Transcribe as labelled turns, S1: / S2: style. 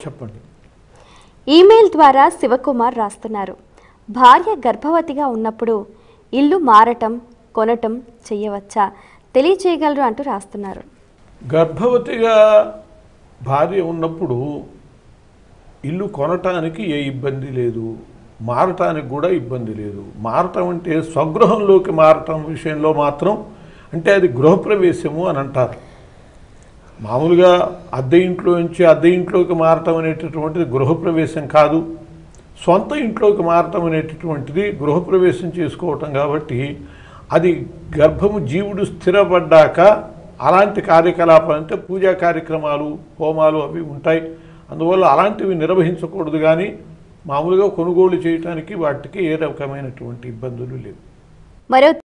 S1: చెప్పండి
S2: ఈమెయిల్ ద్వారా శివకుమార్ రాస్తున్నారు భార్య గర్భవతిగా ఉన్నప్పుడు ఇల్లు మారటం కొనటం చెయ్యవచ్చా తెలియచేయగలరు అంటూ రాస్తున్నారు
S1: గర్భవతిగా భార్య ఉన్నప్పుడు ఇల్లు కొనటానికి ఏ ఇబ్బంది లేదు మారటానికి కూడా ఇబ్బంది లేదు మారటం అంటే స్వగృహంలోకి మారటం విషయంలో మాత్రం అంటే అది గృహప్రవేశము అని అంటారు మామూలుగా అద్దె ఇంట్లో నుంచి అద్దె ఇంట్లోకి మారటం అనేటటువంటిది గృహప్రవేశం కాదు సొంత ఇంట్లోకి మారటం అనేటటువంటిది గృహప్రవేశం చేసుకోవటం కాబట్టి అది గర్భము జీవుడు స్థిరపడ్డాక అలాంటి కార్యకలాపాలు అంటే పూజా కార్యక్రమాలు హోమాలు అవి ఉంటాయి అందువల్ల అలాంటివి నిర్వహించకూడదు కానీ మామూలుగా కొనుగోలు చేయటానికి వాటికి ఏ రకమైనటువంటి ఇబ్బందులు లేవు
S2: మరో